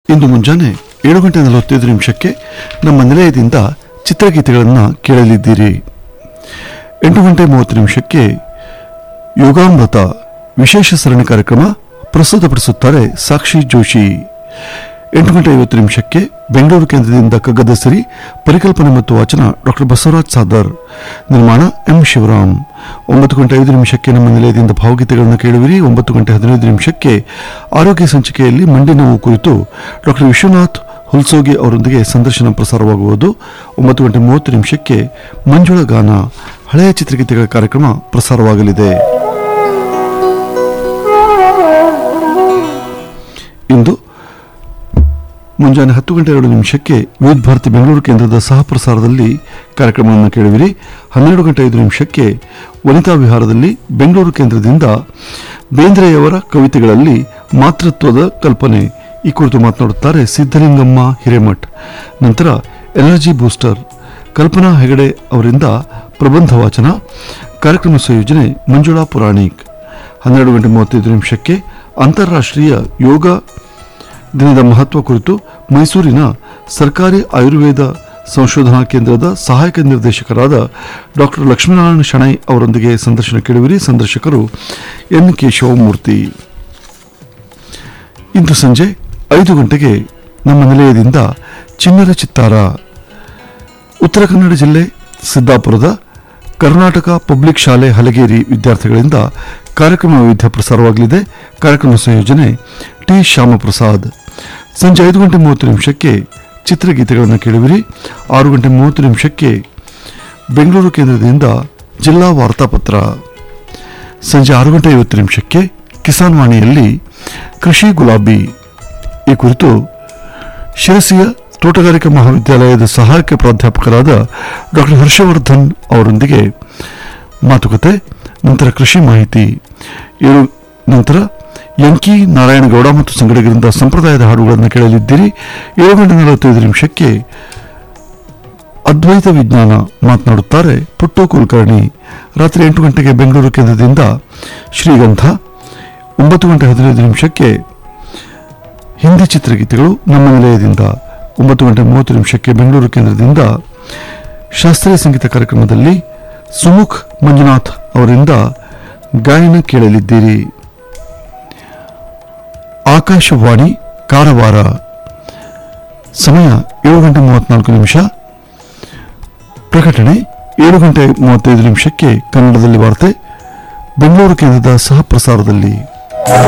ಇಂದು ಮುಂಜಾನೆ ಏಳು ಗಂಟೆ ನಲವತ್ತೈದು ನಿಮಿಷಕ್ಕೆ ನಮ್ಮ ನಿಲಯದಿಂದ ಚಿತ್ರಗೀತೆಗಳನ್ನು ಕೇಳಲಿದ್ದೀರಿ ಎಂಟು ಗಂಟೆ ಮೂವತ್ತು ನಿಮಿಷಕ್ಕೆ ಯೋಗಾಮೃತ ವಿಶೇಷ ಸರಣಿ ಕಾರ್ಯಕ್ರಮ ಪ್ರಸ್ತುತಪಡಿಸುತ್ತಾರೆ ಸಾಕ್ಷಿ ಜೋಶಿ ಎಂಟು ಗಂಟೆ ಐವತ್ತು ನಿಮಿಷಕ್ಕೆ ಬೆಂಗಳೂರು ಕೇಂದ್ರದಿಂದ ಕಗ್ಗದ ಸಿರಿ ಪರಿಕಲ್ಪನೆ ಮತ್ತು ವಾಚನ ಡಾಕ್ಟರ್ ಬಸವರಾಜ್ ಸಾದರ್ ನಿರ್ಮಾಣ ಎಂ ಶಿವರಾಮ್ ಒಂಬತ್ತು ಗಂಟೆ ಐದು ನಿಮಿಷಕ್ಕೆ ನಮ್ಮ ನಿಲಯದಿಂದ ಭಾವಗೀತೆಗಳನ್ನು ಕೇಳುವಿರಿ ಒಂಬತ್ತು ಗಂಟೆ ಹದಿನೈದು ನಿಮಿಷಕ್ಕೆ ಆರೋಗ್ಯ ಸಂಚಿಕೆಯಲ್ಲಿ ಮಂಡಿ ನೋವು ಕುರಿತು ಡಾಕ್ಟರ್ ವಿಶ್ವನಾಥ್ ಹುಲ್ಸೋಗಿ ಅವರೊಂದಿಗೆ ಸಂದರ್ಶನ ಪ್ರಸಾರವಾಗುವುದು ಒಂಬತ್ತು ಗಂಟೆ ಮೂವತ್ತು ನಿಮಿಷಕ್ಕೆ ಮಂಜುಳ ಗಾನ ಹಳೆಯ ಚಿತ್ರಗೀತೆಗಳ ಕಾರ್ಯಕ್ರಮ ಪ್ರಸಾರವಾಗಲಿದೆ ಇಂದು ಮುಂಜಾನೆ ಹತ್ತು ಗಂಟೆ ಎರಡು ನಿಮಿಷಕ್ಕೆ ವಿವಿಧ ಭಾರತಿ ಬೆಂಗಳೂರು ಕೇಂದ್ರದ ಸಹ ಪ್ರಸಾರದಲ್ಲಿ ಕಾರ್ಯಕ್ರಮವನ್ನು ಕೇಳುವಿರಿ ಹನ್ನೆರಡು ಗಂಟೆ ಐದು ನಿಮಿಷಕ್ಕೆ ವನಿತಾ ವಿಹಾರದಲ್ಲಿ ಬೆಂಗಳೂರು ಕೇಂದ್ರದಿಂದ ಬೇಂದ್ರೆಯವರ ಕವಿತೆಗಳಲ್ಲಿ ಮಾತೃತ್ವದ ಕಲ್ಪನೆ ಈ ಕುರಿತು ಮಾತನಾಡುತ್ತಾರೆ ಸಿದ್ದಲಿಂಗಮ್ಮ ಹಿರೇಮಠ್ ನಂತರ ಎನರ್ಜಿ ಬೂಸ್ಟರ್ ಕಲ್ಪನಾ ಹೆಗಡೆ ಅವರಿಂದ ಪ್ರಬಂಧ ವಾಚನ ಕಾರ್ಯಕ್ರಮ ಸಂಯೋಜನೆ ಮಂಜುಳಾ ಪುರಾಣಿಕ್ ಹನ್ನೆರಡು ಗಂಟೆ ಮೂವತ್ತೈದು ನಿಮಿಷಕ್ಕೆ ಅಂತಾರಾಷ್ಟ್ರೀಯ ಯೋಗ ದಿನದ ಮಹತ್ವ ಕುರಿತು ಮೈಸೂರಿನ ಸರ್ಕಾರಿ ಆಯುರ್ವೇದ ಸಂಶೋಧನಾ ಕೇಂದ್ರದ ಸಹಾಯಕ ನಿರ್ದೇಶಕರಾದ ಡಾಕ್ಟರ್ ಲಕ್ಷ್ಮೀನಾರಾಯಣ ಶಣೈ ಅವರೊಂದಿಗೆ ಸಂದರ್ಶನ ಕೇಳುವಿರಿ ಸಂದರ್ಶಕರು ಎನ್ ಕೇಶವಮೂರ್ತಿ ಇಂದು ಸಂಜೆ ಐದು ಗಂಟೆಗೆ ನಮ್ಮ ನಿಲಯದಿಂದ ಚಿನ್ನರ ಚಿತ್ತಾರ ಉತ್ತರ ಕನ್ನಡ ಜಿಲ್ಲೆ ಸಿದ್ದಾಪುರದ ಕರ್ನಾಟಕ ಪಬ್ಲಿಕ್ ಶಾಲೆ ಹಲಗೇರಿ ವಿದ್ಯಾರ್ಥಿಗಳಿಂದ ಕಾರ್ಯಕ್ರಮ ವೈವಿಧ್ಯ ಪ್ರಸಾರವಾಗಲಿದೆ ಕಾರ್ಯಕ್ರಮ ಸಂಯೋಜನೆ ಟಿ ಶ್ಯಾಮಪ್ರಸಾದ್ ಸಂಜೆ ಐದು ಗಂಟೆ ಮೂವತ್ತು ನಿಮಿಷಕ್ಕೆ ಚಿತ್ರಗೀತೆಗಳನ್ನು ಕೇಳುವಿರಿ ಆರು ಗಂಟೆ ಮೂವತ್ತು ನಿಮಿಷಕ್ಕೆ ಬೆಂಗಳೂರು ಕೇಂದ್ರದಿಂದ ಜಿಲ್ಲಾ ವಾರ್ತಾಪತ್ರ ಸಂಜೆ ಆರು ಗಂಟೆ ಐವತ್ತು ನಿಮಿಷಕ್ಕೆ ಕಿಸಾನ್ ವಾಣಿಯಲ್ಲಿ ಕೃಷಿ ಗುಲಾಬಿ ಈ ಕುರಿತು ಶಿರಸಿಯ ತೋಟಗಾರಿಕಾ ಮಹಾವಿದ್ಯಾಲಯದ ಸಹಾಯಕ ಪ್ರಾಧ್ಯಾಪಕರಾದ ಡಾಕ್ಟರ್ ಹರ್ಷವರ್ಧನ್ ಅವರೊಂದಿಗೆ ಮಾತುಕತೆ ನಂತರ ಕೃಷಿ ಮಾಹಿತಿ ಏಳು ನಂತರ ಯಂಕಿ ನಾರಾಯಣಗೌಡ ಮತ್ತು ಸಂಗಡಿಗರಿಂದ ಸಂಪ್ರದಾಯದ ಹಾಡುಗಳನ್ನು ಕೇಳಲಿದ್ದೀರಿ ಏಳು ಗಂಟೆ ನಲವತ್ತೈದು ನಿಮಿಷಕ್ಕೆ ಅದ್ವೈತ ವಿಜ್ಞಾನ ಮಾತನಾಡುತ್ತಾರೆ ಪುಟ್ಟು ಕುಲಕರ್ಣಿ ರಾತ್ರಿ ಎಂಟು ಗಂಟೆಗೆ ಬೆಂಗಳೂರು ಕೇಂದ್ರದಿಂದ ಶ್ರೀಗಂಧ ಒಂಬತ್ತು ಗಂಟೆ ಹದಿನೈದು ನಿಮಿಷಕ್ಕೆ ಹಿಂದಿ ಚಿತ್ರಗೀತೆಗಳು ನಮ್ಮ ನಿಲಯದಿಂದ ಒಂಬತ್ತು ಗಂಟೆ ಮೂವತ್ತು ನಿಮಿಷಕ್ಕೆ ಬೆಂಗಳೂರು ಕೇಂದ್ರದಿಂದ ಶಾಸ್ತ್ರೀಯ ಸಂಗೀತ ಕಾರ್ಯಕ್ರಮದಲ್ಲಿ ಸುಮುಖ್ ಮಂಜುನಾಥ್ ಅವರಿಂದ ಗಾಯನ ಕೇಳಲಿದ್ದೀರಿ ಆಕಾಶವಾಣಿ ಕಾರವಾರ ಸಮಯ ಏಳು ಗಂಟೆ ಮೂವತ್ನಾಲ್ಕು ನಿಮಿಷ ಪ್ರಕಟಣೆ ಏಳು ಗಂಟೆ ಮೂವತ್ತೈದು ನಿಮಿಷಕ್ಕೆ ಕನ್ನಡದಲ್ಲಿ ವಾರ್ತೆ ಬೆಂಗಳೂರು ಕೇಂದ್ರದ ಸಹ ಪ್ರಸಾರದಲ್ಲಿ